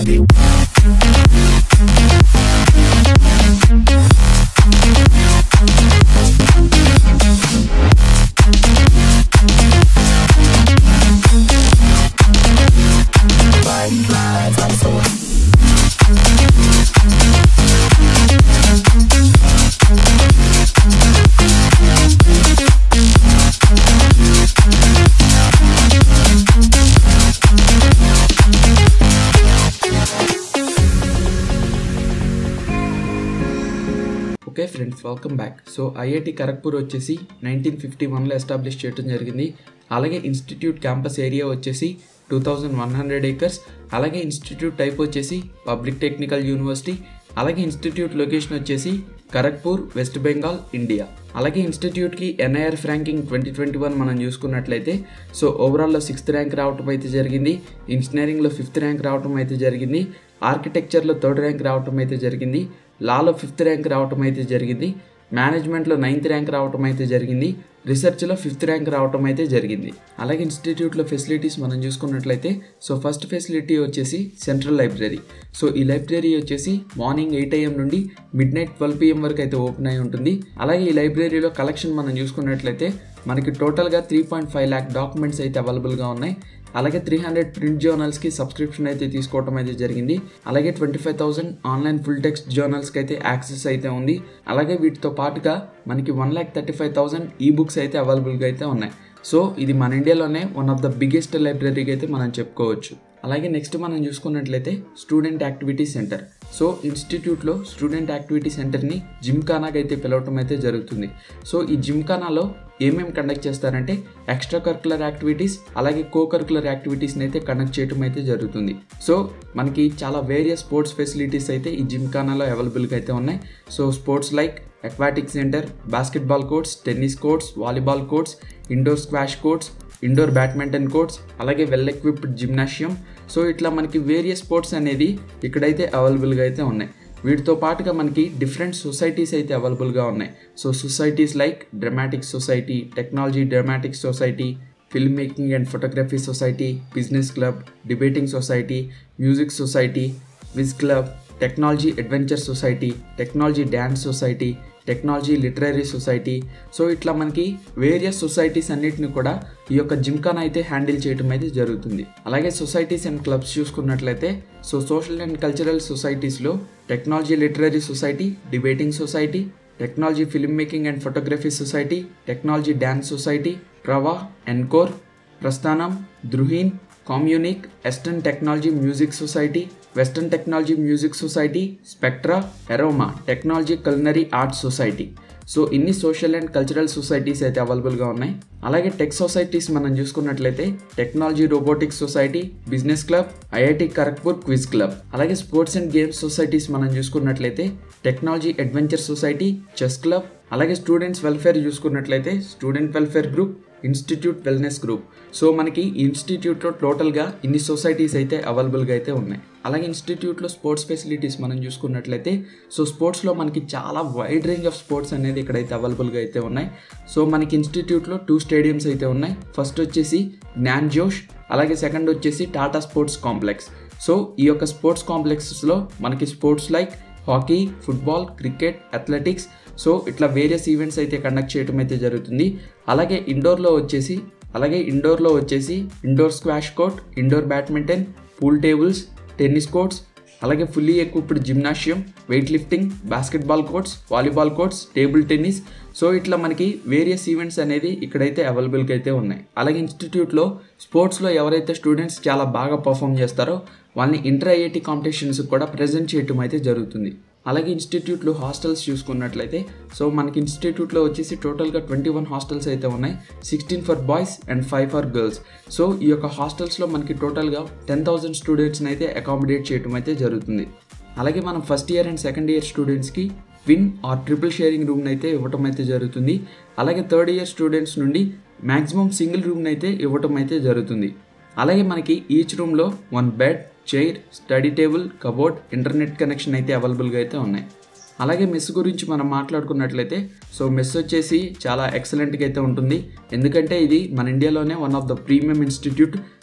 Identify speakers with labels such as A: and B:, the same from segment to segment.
A: Okay friends welcome back so IIT Kharagpur వచ్చేసి nineteen fifty వన్లో establish చేయడం జరిగింది అలాగే ఇన్స్టిట్యూట్ క్యాంపస్ ఏరియా వచ్చేసి two thousand one hundred acres అలాగే ఇన్స్టిట్యూట్ టైప్ వచ్చేసి పబ్లిక్ టెక్నికల్ యూనివర్సిటీ అలాగే ఇన్స్టిట్యూట్ లొకేషన్ వచ్చేసి ఖరగ్పూర్ వెస్ట్ బెంగాల్ ఇండియా అలాగే ఇన్స్టిట్యూట్కి NIR ranking twenty twenty one మనం చూసుకున్నట్లయితే సో ఓవరాల్లో సిక్స్త్ ర్యాంక్ రావటం అయితే జరిగింది ఇంజనీరింగ్లో ఫిఫ్త్ ర్యాంక్ రావటం అయితే జరిగింది ఆర్కిటెక్చర్లో థర్డ్ ర్యాంక్ రావటం అయితే జరిగింది లాలో ఫిఫ్త్ ర్యాంక్ రావటం అయితే జరిగింది మేనేజ్మెంట్లో నైన్త్ ర్యాంక్ రావటం అయితే జరిగింది రీసెర్చ్లో ఫిఫ్త్ ర్యాంక్ రావటం అయితే జరిగింది అలాగే ఇన్స్టిట్యూట్లో ఫెసిలిటీస్ మనం చూసుకున్నట్లయితే సో ఫస్ట్ ఫెసిలిటీ వచ్చేసి సెంట్రల్ లైబ్రరీ సో ఈ లైబ్రరీ వచ్చేసి మార్నింగ్ ఎయిట్ ఏఎం నుండి మిడ్ నైట్ ట్వెల్వ్ పిఎం వరకు అయితే ఓపెన్ అయి ఉంటుంది అలాగే ఈ లైబ్రరీలో కలెక్షన్ మనం చూసుకున్నట్లయితే మనకి టోటల్గా three point five lakh documents అయితే అవైలబుల్గా ఉన్నాయి అలాగే త్రీ హండ్రెడ్ ప్రింట్ జర్నల్స్కి సబ్స్క్రిప్షన్ అయితే తీసుకోవడం అయితే జరిగింది అలాగే twenty five thousand online full text జర్నల్స్కి అయితే యాక్సెస్ అయితే ఉంది అలాగే వీటితో పాటుగా మనకి one lakh thirty five thousand e books అయితే అవైలబుల్గా అయితే ఉన్నాయి సో ఇది మన ఇండియాలోనే వన్ ఆఫ్ ద బిగ్గెస్ట్ లైబ్రరీకి అయితే మనం చెప్పుకోవచ్చు అలాగే నెక్స్ట్ మనం చూసుకున్నట్లయితే స్టూడెంట్ యాక్టివిటీ సెంటర్ సో ఇన్స్టిట్యూట్లో స్టూడెంట్ యాక్టివిటీ సెంటర్ని జిమ్ఖానాకి అయితే పిలవటం అయితే జరుగుతుంది సో ఈ జిమ్ఖానాలో ఏమేమి కండక్ట్ చేస్తారంటే ఎక్స్ట్రా కరికులర్ యాక్టివిటీస్ అలాగే కో కరికులర్ యాక్టివిటీస్ని అయితే కండక్ట్ చేయడం అయితే జరుగుతుంది సో మనకి చాలా వేరియస్ స్పోర్ట్స్ ఫెసిలిటీస్ అయితే ఈ జిమ్ఖానాలో అవైలబుల్గా అయితే ఉన్నాయి so sports like aquatic centre basketball courts tennis courts volleyball courts indoor squash courts indoor badminton courts అలాగే వెల్ ఎక్విప్డ్ జిమ్నాషియం సో ఇట్లా మనకి వేరియస్ స్పోర్ట్స్ అనేది ఇక్కడైతే అవైలబుల్గా అయితే ఉన్నాయి వీటితో పాటుగా మనకి డిఫరెంట్ సొసైటీస్ అయితే అవైలబుల్గా ఉన్నాయి so societies like dramatic society technology dramatic society film making and photography society business club debating society music society quiz club technology adventure society technology dance society technology literary society so ఇట్లా మనకి various societies అన్నిటిని కూడా ఈ యొక్క జిమ్కాన్ అయితే handle చేయడం అయితే జరుగుతుంది అలాగే సొసైటీస్ అండ్ క్లబ్స్ చూసుకున్నట్లయితే సో సోషల్ అండ్ కల్చరల్ సొసైటీస్లో technology literary society debating society technology film making and photography society technology dance society ప్రవా ఎన్కోర్ ప్రస్థానం ధృహీన్ communique western technology music society western technology music society spectra aroma technology culinary arts society so ఇన్ని social and cultural societies అయితే అవైలబుల్గా ఉన్నాయి అలాగే tech societies మనం చూసుకున్నట్లయితే technology robotics society business club IIT Kharagpur quiz club అలాగే స్పోర్ట్స్ అండ్ గేమ్స్ సొసైటీస్ మనం చూసుకున్నట్లయితే technology adventure society chess club అలాగే స్టూడెంట్స్ వెల్ఫేర్ చూసుకున్నట్లయితే student welfare group institute wellness group so మనకి ఇన్స్టిట్యూట్లో టోటల్గా ఇన్ని సొసైటీస్ అయితే అవైలబుల్గా అయితే ఉన్నాయి అలాగే ఇన్స్టిట్యూట్లో స్పోర్ట్స్ ఫెసిలిటీస్ మనం చూసుకున్నట్లయితే సో స్పోర్ట్స్లో మనకి చాలా వైడ్ రేంజ్ ఆఫ్ స్పోర్ట్స్ అనేది ఇక్కడైతే అవైలబుల్గా అయితే ఉన్నాయి సో మనకి ఇన్స్టిట్యూట్లో టూ స్టేడియంస్ అయితే ఉన్నాయి ఫస్ట్ వచ్చేసి జ్ఞాన్ జోష్ అలాగే సెకండ్ వచ్చేసి టాటా స్పోర్ట్స్ కాంప్లెక్స్ సో ఈ యొక్క స్పోర్ట్స్ కాంప్లెక్సెస్లో మనకి sports like hockey football cricket athletics so ఇట్లా వేరియస్ ఈవెంట్స్ అయితే కండక్ట్ చేయడం అయితే జరుగుతుంది అలాగే ఇండోర్లో వచ్చేసి అలాగే ఇండోర్లో వచ్చేసి indoor squash court indoor badminton pool tables tennis courts అలాగే fully equipped gymnasium weight lifting basketball courts volleyball courts table tennis so ఇట్లా మనకి వేరియస్ ఈవెంట్స్ అనేది ఇక్కడైతే అవైలబుల్గా అయితే ఉన్నాయి అలాగే ఇన్స్టిట్యూట్లో స్పోర్ట్స్లో ఎవరైతే స్టూడెంట్స్ చాలా బాగా పర్ఫామ్ చేస్తారో వాళ్ళని ఇంటర్ ఐఐటి కాంపిటీషన్స్ కూడా ప్రజెంట్ చేయటం అయితే జరుగుతుంది అలాగే ఇన్స్టిట్యూట్లో హాస్టల్స్ చూసుకున్నట్లయితే సో మనకి ఇన్స్టిట్యూట్లో వచ్చేసి టోటల్గా ట్వంటీ వన్ హాస్టల్స్ అయితే ఉన్నాయి sixteen for boys and five for girls so ఈ యొక్క హాస్టల్స్లో మనకి టోటల్గా టెన్ థౌసండ్ స్టూడెంట్స్ని అయితే అకామిడేట్ చేయడం అయితే జరుగుతుంది అలాగే మనం first year and second year స్టూడెంట్స్కి విన్ ఆర్ ట్రిపుల్ షేరింగ్ రూమ్ని అయితే ఇవ్వటం అయితే జరుగుతుంది అలాగే థర్డ్ ఇయర్ స్టూడెంట్స్ నుండి మ్యాక్సిమం సింగిల్ రూమ్ని అయితే ఇవ్వటం అయితే జరుగుతుంది అలాగే మనకి ఈచ్ రూమ్లో one bed chair study table cupboard internet connection అయితే అవైలబుల్గా అయితే ఉన్నాయి అలాగే మెస్ గురించి మనం మాట్లాడుకున్నట్లయితే సో మెస్ వచ్చేసి చాలా ఎక్సలెంట్గా అయితే ఉంటుంది ఎందుకంటే ఇది మన ఇండియాలోనే one of the premium institute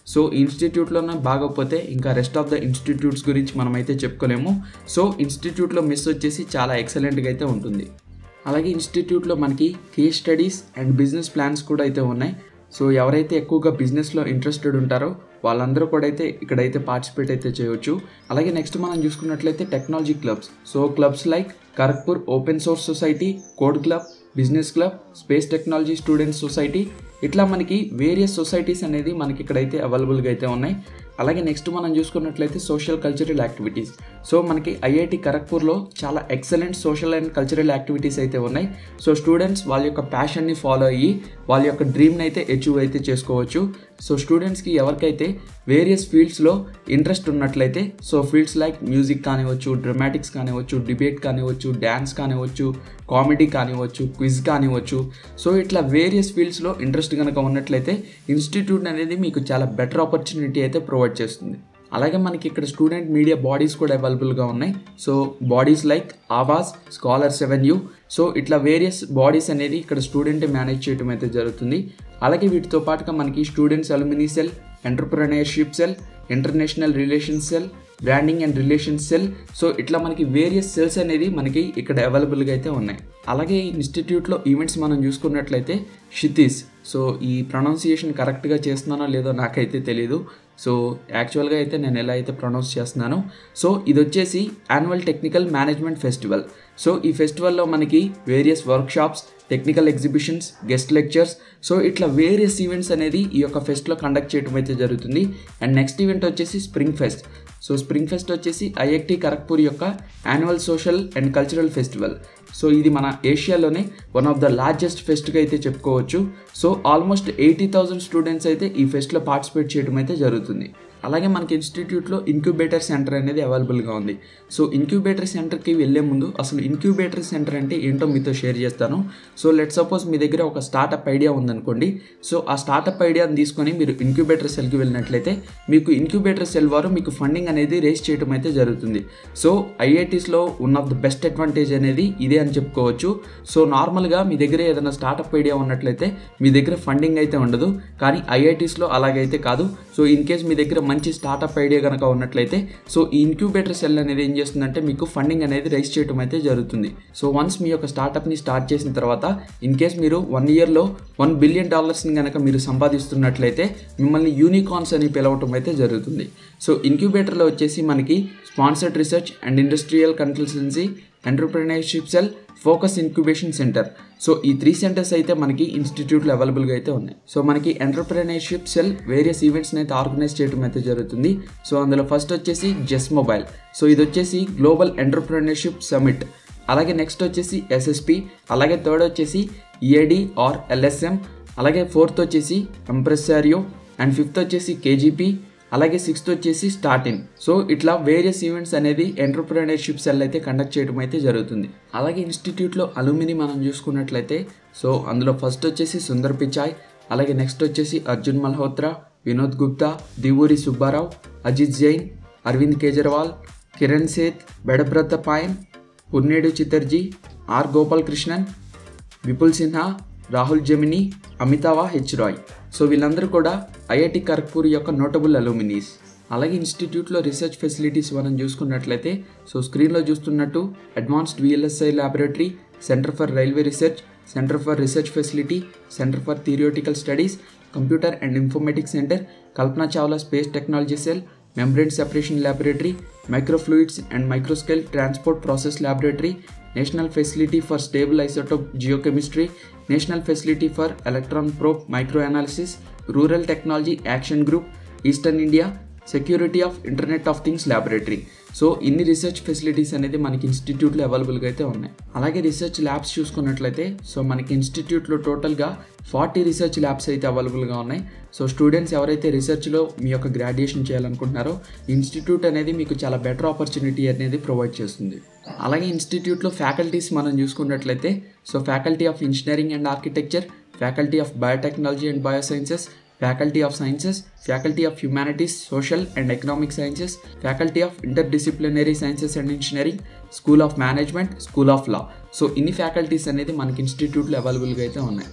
A: so ఇన్స్టిట్యూట్లోనే బాగోకపోతే ఇంకా రెస్ట్ ఆఫ్ ద ఇన్స్టిట్యూట్స్ గురించి మనం అయితే చెప్పుకోలేము సో ఇన్స్టిట్యూట్లో మిస్ వచ్చేసి చాలా ఎక్సలెంట్గా అయితే ఉంటుంది అలాగే ఇన్స్టిట్యూట్లో మనకి case studies and business plans కూడా అయితే ఉన్నాయి సో ఎవరైతే ఎక్కువగా బిజినెస్లో ఇంట్రెస్టెడ్ ఉంటారో వాళ్ళందరూ కూడా అయితే ఇక్కడైతే పార్టిసిపేట్ అయితే చేయొచ్చు అలాగే నెక్స్ట్ మనం చూసుకున్నట్లయితే technology clubs so clubs like Kharagpur open source society code club business club space technology students society ఇట్లా మనకి వేరియస్ సొసైటీస్ అనేది మనకి ఇక్కడైతే అవైలబుల్గా అయితే ఉన్నాయి అలాగే నెక్స్ట్ మనం చూసుకున్నట్లయితే సోషల్ కల్చరల్ యాక్టివిటీస్ సో మనకి ఐఐటి ఖరగ్పూర్లో చాలా excellent social and cultural activities అయితే ఉన్నాయి సో స్టూడెంట్స్ వాళ్ళ యొక్క ప్యాషన్ని ఫాలో అయ్యి వాళ్ళ యొక్క డ్రీమ్ని అయితే అచీవ్ అయితే చేసుకోవచ్చు సో స్టూడెంట్స్కి ఎవరికైతే వేరియస్ ఫీల్డ్స్లో ఇంట్రెస్ట్ ఉన్నట్లయితే సో ఫీల్డ్స్ లైక్ మ్యూజిక్ కానివ్వచ్చు డ్రమాటిక్స్ కానివ్వచ్చు డిబేట్ కానివ్వచ్చు డ్యాన్స్ కానివ్వచ్చు కామెడీ కానివ్వచ్చు క్విజ్ కానివ్వచ్చు సో ఇట్లా వేరియస్ ఫీల్డ్స్లో ఇంట్రెస్ట్ కనుక ఉన్నట్లయితే ఇన్స్టిట్యూట్ అనేది మీకు చాలా బెటర్ ఆపర్చునిటీ అయితే ప్రొవైడ్ చేస్తుంది అలాగే మనకి ఇక్కడ స్టూడెంట్ మీడియా బాడీస్ కూడా అవైలబుల్గా ఉన్నాయి so bodies like Awaaz scholar సెవెన్ యూ సో ఇట్లా వేరియస్ బాడీస్ అనేది ఇక్కడ స్టూడెంట్ మేనేజ్ చేయడం అయితే జరుగుతుంది అలాగే వీటితో పాటుగా మనకి students alumni cell entrepreneurship cell international relations cell branding and relations cell so ఇట్లా మనకి వేరియస్ సెల్స్ అనేది మనకి ఇక్కడ అవైలబుల్గా అయితే ఉన్నాయి అలాగే ఈ ఇన్స్టిట్యూట్లో ఈవెంట్స్ మనం చూసుకున్నట్లయితే షితీస్ సో ఈ ప్రొనౌన్సియేషన్ కరెక్ట్గా చేస్తున్నానో లేదో నాకైతే తెలీదు సో యాక్చువల్గా అయితే నేను ఎలా అయితే ప్రొనౌన్స్ చేస్తున్నాను సో ఇది వచ్చేసి annual technical management festival so ఈ ఫెస్టివల్లో మనకి various workshops technical exhibitions guest lectures so ఇట్లా వేరియస్ ఈవెంట్స్ అనేది ఈ యొక్క ఫెస్ట్లో కండక్ట్ చేయడం అయితే జరుగుతుంది అండ్ నెక్స్ట్ ఈవెంట్ వచ్చేసి spring fest so spring fest వచ్చేసి ఐఐటి ఖరగ్పూర్ యొక్క annual social and cultural festival so ఇది మన ఏషియాలోనే వన్ ఆఫ్ ద లార్జెస్ట్ ఫెస్ట్గా అయితే చెప్పుకోవచ్చు so almost eighty thousand students అయితే ఈ ఫెస్ట్లో పార్టిసిపేట్ చేయడం అయితే జరుగుతుంది అలాగే మనకి ఇన్స్టిట్యూట్లో ఇంక్యుబేటర్ సెంటర్ అనేది అవైలబుల్గా ఉంది సో ఇంక్యుబేటర్ సెంటర్కి వెళ్ళే ముందు అసలు ఇంక్యుబేటర్ సెంటర్ అంటే ఏంటో మీతో షేర్ చేస్తాను సో లెట్ సపోజ్ మీ దగ్గర ఒక స్టార్టప్ ఐడియా ఉందనుకోండి సో ఆ స్టార్టప్ ఐడియాని తీసుకొని మీరు ఇంక్యుబేటర్ సెల్కి వెళ్ళినట్లయితే మీకు ఇంక్యుబేటర్ సెల్ వారు మీకు ఫండింగ్ అనేది రేస్ చేయడం అయితే జరుగుతుంది సో ఐఐటీస్లో one of the best advantage అనేది ఇదే అని చెప్పుకోవచ్చు సో నార్మల్గా మీ దగ్గర ఏదైనా స్టార్టప్ ఐడియా ఉన్నట్లయితే మీ దగ్గర ఫండింగ్ అయితే ఉండదు కానీ ఐఐటీస్లో అలాగైతే కాదు సో ఇన్ కేస్ మీ దగ్గర మంచి స్టార్టప్ ఐడియా కనుక ఉన్నట్లయితే సో ఈ ఇన్క్యూబేటర్ సెల్ అనేది ఏం చేస్తుందంటే మీకు ఫండింగ్ అనేది రైస్ చేయడం అయితే జరుగుతుంది సో వన్స్ మీ యొక్క స్టార్టప్ని స్టార్ట్ చేసిన తర్వాత ఇన్ కేస్ మీరు వన్ ఇయర్లో వన్ బిలియన్ డాలర్స్ని కనుక మీరు సంపాదిస్తున్నట్లయితే మిమ్మల్ని యూనికాన్స్ అని పిలవటం అయితే జరుగుతుంది సో ఇన్క్యూబేటర్లో వచ్చేసి మనకి sponsored research and industrial consultancy entrepreneurship cell focus incubation centre so ఈ త్రీ సెంటర్స్ అయితే మనకి ఇన్స్టిట్యూట్లో అవైలబుల్గా అయితే ఉన్నాయి సో మనకి ఎంటర్ప్రినర్షిప్ సెల్ వేరియస్ ఈవెంట్స్ని అయితే ఆర్గనైజ్ చేయడం అయితే జరుగుతుంది సో అందులో ఫస్ట్ వచ్చేసి జెస్ మొబైల్ సో ఇది వచ్చేసి గ్లోబల్ ఎంటర్ప్రినర్షిప్ సమిట్ అలాగే నెక్స్ట్ వచ్చేసి ఎస్ఎస్పి అలాగే థర్డ్ వచ్చేసి ఈఏడి ఆర్ ఎల్ఎస్ఎం అలాగే ఫోర్త్ వచ్చేసి ఎంప్రెసారియో అండ్ ఫిఫ్త్ వచ్చేసి కేజీపీ అలాగే సిక్స్త్ వచ్చేసి స్టార్టిన్ సో ఇట్లా వేరియస్ ఈవెంట్స్ అనేది ఎంటర్ప్రినర్షిప్ సెల్ అయితే కండక్ట్ చేయడం అయితే జరుగుతుంది అలాగే ఇన్స్టిట్యూట్లో అలుమిని మనం చూసుకున్నట్లయితే సో అందులో ఫస్ట్ వచ్చేసి సుందర్ పిచాయ్ అలాగే నెక్స్ట్ వచ్చేసి Arjun Malhotra Vinod Gupta Divuri Subbarao Ajit Jain Arvind Kejriwal Kiran Seth Bedabrata Pain Purnendu Chatterjee R Gopal Krishnan Vipul Sinha Rahul Jamini Amitava H Roy so వీళ్ళందరూ కూడా ఐఐటి ఖరగ్పూర్ యొక్క నోటబుల్ అలూమినీస్ అలాగే ఇన్స్టిట్యూట్లో రీసెర్చ్ ఫెసిలిటీస్ మనం చూసుకున్నట్లయితే సో స్క్రీన్లో చూస్తున్నట్టు advanced VLSI laboratory centre for railway research centre for research facility centre for theoretical studies computer and informatics centre Kalpana Chawla space technology cell membrane separation laboratory, microfluidics and microscale transport process laboratory, National Facility for Stable Isotope Geochemistry, National Facility for Electron Probe Microanalysis, Rural Technology Action Group, Eastern India, security of internet of things laboratory so ఇన్ని research facilities అనేది మనకి ఇన్స్టిట్యూట్లో అవైలబుల్గా అయితే ఉన్నాయి అలాగే research labs చూసుకున్నట్లయితే so మనకి ఇన్స్టిట్యూట్లో టోటల్గా ఫార్టీ రీసెర్చ్ ల్యాబ్స్ అయితే అవైలబుల్గా ఉన్నాయి సో స్టూడెంట్స్ ఎవరైతే రీసెర్చ్లో మీ యొక్క గ్రాడ్యుయేషన్ చేయాలనుకుంటున్నారో ఇన్స్టిట్యూట్ అనేది మీకు చాలా బెటర్ ఆపర్చునిటీ అనేది ప్రొవైడ్ చేస్తుంది అలాగే ఇన్స్టిట్యూట్లో ఫ్యాకల్టీస్ మనం చూసుకున్నట్లయితే so faculty of engineering and architecture faculty of biotechnology and biosciences Faculty of Sciences, Faculty of Humanities, Social and Economic Sciences, Faculty of Interdisciplinary Sciences and Engineering, School of Management, School of Law. So ఇన్ని faculties అనేది మనకి ఇన్స్టిట్యూట్లో అవైలబుల్గా అయితే ఉన్నాయి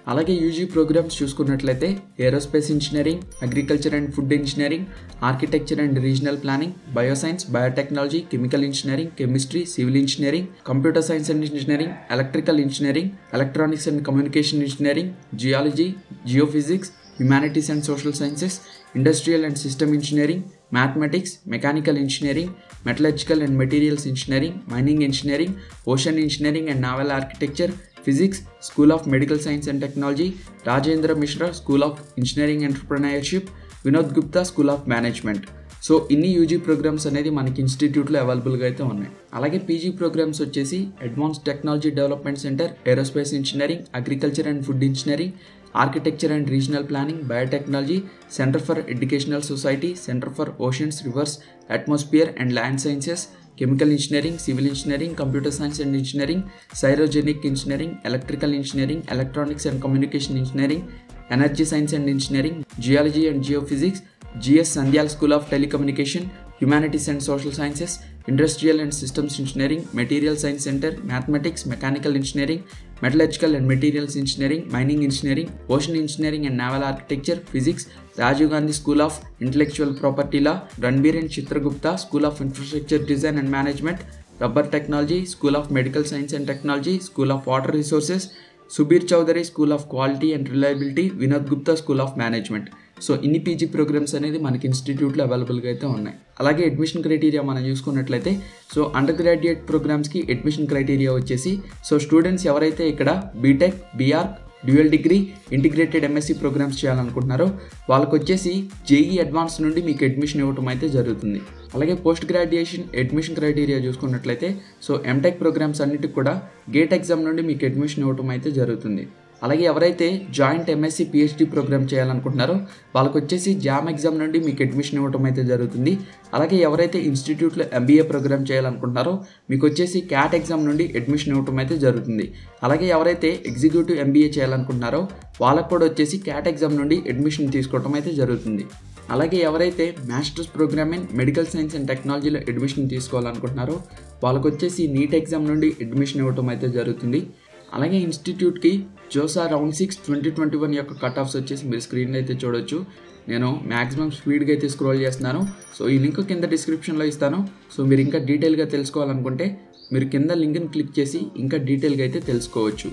A: అలాగే UG programmes చూసుకున్నట్లయితే aerospace engineering agriculture and food engineering architecture and regional planning bioscience biotechnology chemical engineering chemistry civil engineering computer science and engineering electrical engineering electronics and communication engineering geology geophysics humanities and social sciences industrial and system engineering mathematics mechanical engineering metallurgical and materials engineering mining engineering ocean engineering and naval architecture physics school of medical science and technology Rajendra Mishra school of engineering entrepreneurship Vinod Gupta school of management so ఇన్ని UG programmes అనేది మనకి ఇన్స్టిట్యూట్లో అవైలబుల్గా అయితే ఉన్నాయి అలాగే PG programmes వచ్చేసి advance technology development centre aerospace engineering agriculture and food engineering architecture and regional planning biotechnology centre for educational society centre for oceans rivers atmosphere and land sciences chemical engineering civil engineering computer science and engineering cryogenic engineering electrical engineering electronics and communication engineering energy science and engineering geology and geophysics G S Sanyal school of telecommunication humanities and social sciences industrial and systems engineering material science centre mathematics mechanical engineering metallurgical and materials engineering mining engineering ocean engineering and naval architecture physics Rajiv Gandhi school of intellectual property law Ranbir and Chitragupta school of infrastructure design and management rubber technology school of medical science and technology school of water resources Subir Chowdary school of quality and reliability Vinod Gupta school of management so ఇన్ని PG programmes అనేది మనకి ఇన్స్టిట్యూట్లో అవైలబుల్గా అయితే ఉన్నాయి అలాగే admission criteria మనం చూసుకున్నట్లయితే సో అండర్ గ్రాడ్యుయేట్ ప్రోగ్రామ్స్కి అడ్మిషన్ క్రైటీరియా వచ్చేసి సో స్టూడెంట్స్ ఎవరైతే ఇక్కడ B Tech B R dual degree integrated M Sc programmes చేయాలనుకుంటున్నారో వాళ్ళకి వచ్చేసి జేఈ అడ్వాన్స్ నుండి మీకు అడ్మిషన్ ఇవ్వటం అయితే జరుగుతుంది అలాగే పోస్ట్ గ్రాడ్యుయేషన్ అడ్మిషన్ క్రైటీరియా చూసుకున్నట్లయితే సో ఎంటెక్ ప్రోగ్రామ్స్ అన్నిటికి కూడా గేట్ ఎగ్జామ్ నుండి మీకు అడ్మిషన్ ఇవ్వటం అయితే జరుగుతుంది అలాగే ఎవరైతే జాయింట్ ఎంఎస్సీ పిహెచ్డి ప్రోగ్రామ్ చేయాలనుకుంటున్నారో వాళ్ళకి వచ్చేసి జామ్ ఎగ్జామ్ నుండి మీకు అడ్మిషన్ ఇవ్వడం అయితే జరుగుతుంది అలాగే ఎవరైతే ఇన్స్టిట్యూట్లో ఎంబీఏ ప్రోగ్రామ్ చేయాలనుకుంటున్నారో మీకు వచ్చేసి క్యాట్ ఎగ్జామ్ నుండి అడ్మిషన్ ఇవ్వడం అయితే జరుగుతుంది అలాగే ఎవరైతే ఎగ్జిక్యూటివ్ ఎంబీఏ చేయాలనుకుంటున్నారో వాళ్ళకు కూడా వచ్చేసి క్యాట్ ఎగ్జామ్ నుండి అడ్మిషన్ తీసుకోవడం అయితే జరుగుతుంది అలాగే ఎవరైతే masters programme in medical science and టెక్నాలజీలో అడ్మిషన్ తీసుకోవాలనుకుంటున్నారో వాళ్ళకి వచ్చేసి నీట్ ఎగ్జామ్ నుండి అడ్మిషన్ ఇవ్వడం అయితే జరుగుతుంది అలాగే ఇన్స్టిట్యూట్కి JoSAA round six twenty twenty one యొక్క కట్ ఆఫ్స్ వచ్చేసి మీరు స్క్రీన్లో అయితే చూడొచ్చు నేను మ్యాక్సిమం స్పీడ్గా అయితే స్క్రోల్ చేస్తున్నాను సో ఈ లింక్ కింద డిస్క్రిప్షన్లో ఇస్తాను సో మీరు ఇంకా డీటెయిల్గా తెలుసుకోవాలనుకుంటే మీరు కింద లింక్ని క్లిక్ చేసి ఇంకా డీటెయిల్గా అయితే తెలుసుకోవచ్చు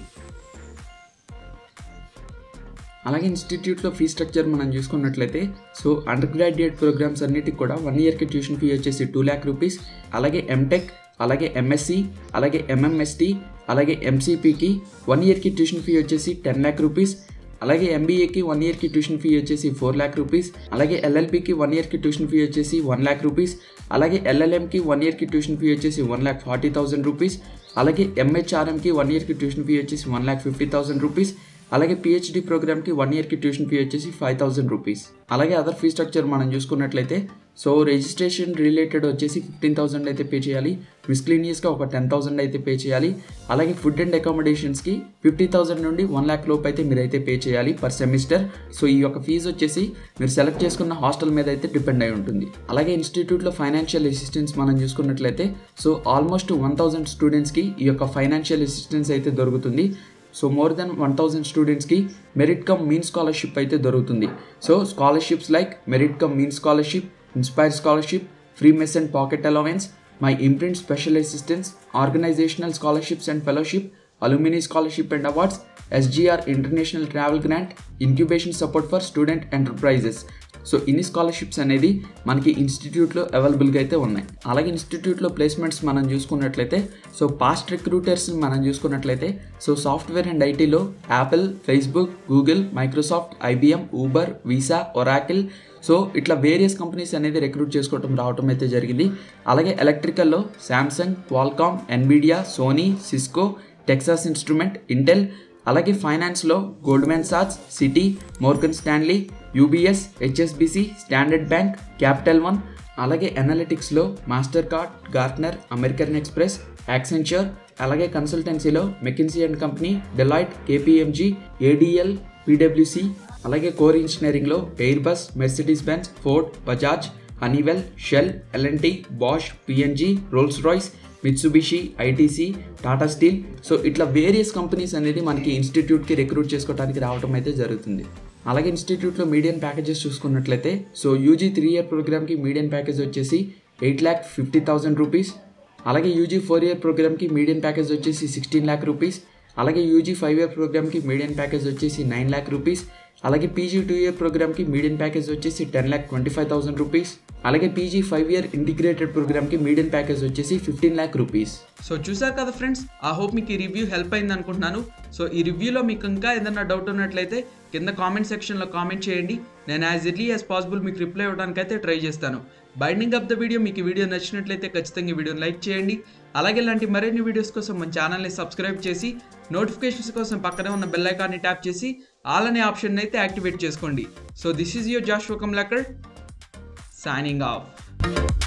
A: అలాగే ఇన్స్టిట్యూట్లో ఫీ స్ట్రక్చర్ మనం చూసుకున్నట్లయితే సో అండర్ గ్రాడ్యుయేట్ ప్రోగ్రామ్స్ అన్నిటికి కూడా వన్ ఇయర్కి ట్యూషన్ ఫీ వచ్చేసి టూ ల్యాక్ రూపీస్ అలాగే ఎంటెక్ అలాగే ఎంఎస్సి అలాగే ఎంఎంఎస్టి అలాగే ఎంసీపీకి వన్ ఇయర్కి ట్యూషన్ ఫీ వచ్చేసి టెన్ ల్యాక్ రూపీస్ అలాగే ఎంబీఏకి వన్ ఇయర్కి ట్యూషన్ ఫీ వచ్చేసి ఫోర్ ల్యాక్ రూపీస్ అలాగే ఎల్ఎల్బికి వన్ ఇయర్కి ట్యూషన్ ఫీ వచ్చేసి వన్ ల్యాక్ రూపీస్ అలాగే ఎల్ఎల్ఎంకి వన్ ఇయర్కి ట్యూషన్ ఫీ వచ్చేసి one lakh forty thousand rupees అలాగే ఎంహెచ్ఆర్ఎంకి వన్ ఇయర్కి ట్యూషన్ ఫీ వచ్చేసి one lakh fifty thousand rupees అలాగే పిహెచ్డి ప్రోగ్రామ్కి వన్ ఇయర్కి ట్యూషన్ ఫీ వచ్చేసి ఫైవ్ థౌసండ్ రూపీస్ అలాగే అదర్ ఫీ స్ట్రక్చర్ మనం చూసుకున్నట్లయితే సో రిజిస్ట్రేషన్ రిలేటెడ్ వచ్చేసి ఫిఫ్టీన్ థౌసండ్ అయితే పే చేయాలి మిస్క్లీనియస్గా ఒక టెన్ థౌసండ్ అయితే పే చేయాలి అలాగే ఫుడ్ అండ్ అకామిడేషన్స్కి ఫిఫ్టీ థౌసండ్ నుండి వన్ ల్యాక్ లోపు అయితే మీరైతే పే చేయాలి పర్ సెమిస్టర్ సో ఈ యొక్క ఫీజు వచ్చేసి మీరు సెలెక్ట్ చేసుకున్న హాస్టల్ మీద అయితే డిపెండ్ అయి ఉంటుంది అలాగే ఇన్స్టిట్యూట్లో ఫైనాన్షియల్ అసిస్టెన్స్ మనం చూసుకున్నట్లయితే సో ఆల్మోస్ట్ వన్ థౌసండ్ స్టూడెంట్స్కి ఈ యొక్క ఫైనాన్షియల్ అసిస్టెన్స్ అయితే దొరుకుతుంది so more than one thousand స్టూడెంట్స్కి మెరిట్ కమ్ మీన్ స్కాలర్షిప్ అయితే దొరుకుతుంది so scholarships like merit cum means scholarship inspire scholarship free mess and pocket allowance my imprint special assistance organisational scholarships and fellowship alumni scholarship and awards SGR international travel grant incubation support for student enterprises so ఇన్ని scholarships అనేది మనకి ఇన్స్టిట్యూట్లో అవైలబుల్గా అయితే ఉన్నాయి అలాగే ఇన్స్టిట్యూట్లో placements మనం చూసుకున్నట్లయితే సో పాస్ట్ రిక్రూటర్స్ మనం చూసుకున్నట్లయితే సో సాఫ్ట్వేర్ అండ్ ఐటీలో Apple Facebook Google Microsoft IBM Uber Visa Oracle so ఇట్లా వేరియస్ కంపెనీస్ అనేది రిక్రూట్ చేసుకోవటం రావటం అయితే జరిగింది అలాగే ఎలక్ట్రికల్లో Samsung Qualcomm Nvidia Sony Cisco Texas Instrument Intel అలాగే ఫైనాన్స్లో గోల్డ్మెన్ సాట్స్ Citi Morgan Stanley UBS HSBC Standard Bank Capital One అలాగే అనలిటిక్స్లో Mastercard Gartner American Express Accenture అలాగే కన్సల్టెన్సీలో McKinsey and company Deloitte KPMG ADL పీడబ్ల్యూసి అలాగే కోర్ ఇంజనీరింగ్లో air bus Mercedes Benz Ford Bajaj Honeywell Shell L and T Bosch P and G Rolls Royce Mitsubishi ITC Tata Steel so ఇట్లా various companies అనేది మనకి ఇన్స్టిట్యూట్కి recruit చేసుకోవడానికి రావడం అయితే జరుగుతుంది అలాగే ఇన్స్టిట్యూట్లో మీడియం ప్యాకేజెస్ చూసుకున్నట్లయితే సో యూజీ త్రీ ఇయర్ ప్రోగ్రామ్కి మీడియం ప్యాకేజ్ వచ్చేసి eight lakh fifty thousand rupees అలాగే యూజీ ఫోర్ ఇయర్ ప్రోగ్రామ్కి మీడియం ప్యాకేజ్ వచ్చేసి సిక్స్టీన్ ల్యాక్ రూపీస్ అలాగే యూజీ ఫైవ్ ఇయర్ ప్రోగ్రామ్కి మీడియం ప్యాకేజ్ వచ్చేసి నైన్ ల్యాక్ రూపీస్ అలాగే పీజీ టూ ఇయర్ ప్రోగ్రామ్కి మీడియం ప్యాకేజ్ వచ్చేసి ten lakh twenty five thousand rupees అలాగే పీజీ ఫైవ్ ఇయర్ ఇంటిగ్రేటెడ్ ప్రోగ్రామ్కి మీడియం ప్యాకేజ్ వచ్చేసి ఫిఫ్టీన్ ల్యాక్ రూపీస్
B: సో చూసారు కదా ఫ్రెండ్స్ ఆ హోప్ మీకు ఈ రివ్యూ హెల్ప్ అయింది అనుకుంటున్నాను సో ఈ రివ్యూలో మీకు ఇంకా ఏదైనా డౌట్ ఉన్నట్లయితే కింద కామెంట్ సెక్షన్లో కామెంట్ చేయండి నేను యాజ్ ఎర్లీ యాజ్ పాసిబుల్ మీకు రిప్లై ఇవ్వడానికి అయితే ట్రై చేస్తాను బైండింగ్ ఆఫ్ ద వీడియో మీకు ఈ వీడియో నచ్చినట్లయితే ఖచ్చితంగా ఈ వీడియోని లైక్ చేయండి అలాగే ఇలాంటి మరిన్ని వీడియోస్ కోసం మన ఛానల్ని సబ్స్క్రైబ్ చేసి నోటిఫికేషన్స్ కోసం పక్కనే ఉన్న బెల్ ఐకాన్ని ట్యాప్ చేసి ఆల్ అనే ఆప్షన్ అయితే యాక్టివేట్ చేసుకోండి so this is your Jash Kamlakar signing of